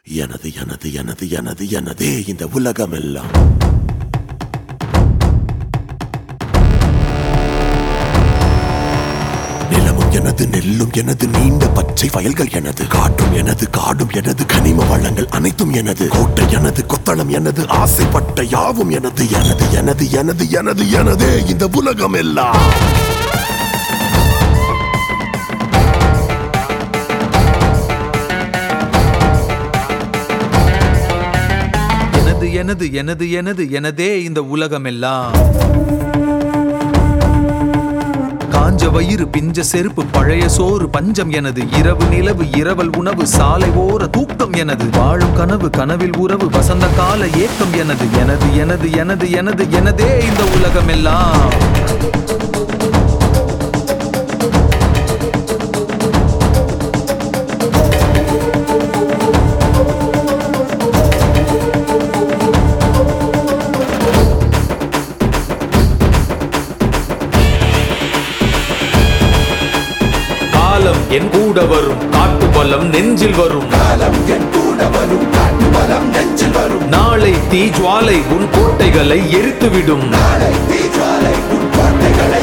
எனது எனது எனது எனது எனதே இந்த உலகம் எல்லாம் நிலமும் எனது நெல்லும் எனது நீண்ட பச்சை வயல்கள் எனது காற்றும் எனது காடும் எனது கனிம வளங்கள் அனைத்தும் எனது கோட்டை எனது கொத்தளம் எனது ஆசைப்பட்ட யாவும் எனது எனது எனது எனது எனது எனதே இந்த உலகம் எல்லாம் எனது எனது எனது எனது எனதே இந்த உலகமெல்லாம் காஞ்ச வயிறு பிஞ்ச செருப்பு பழைய சோறு பஞ்சம் எனது இரவு நிலவு இரவல் உணவு சாலை ஓர தூக்கம் எனது வாழும் கனவு கனவில் உறவு வசந்த கால ஏக்கம் எனது எனது எனது எனது எனது எனதே இந்த உலகமெல்லாம் காலம் என் கூட வரும் காட்டு பலம் நெஞ்சில் வரும் நாளை தீஜ்வாலை உன் கோட்டைகளை எரித்துவிடும்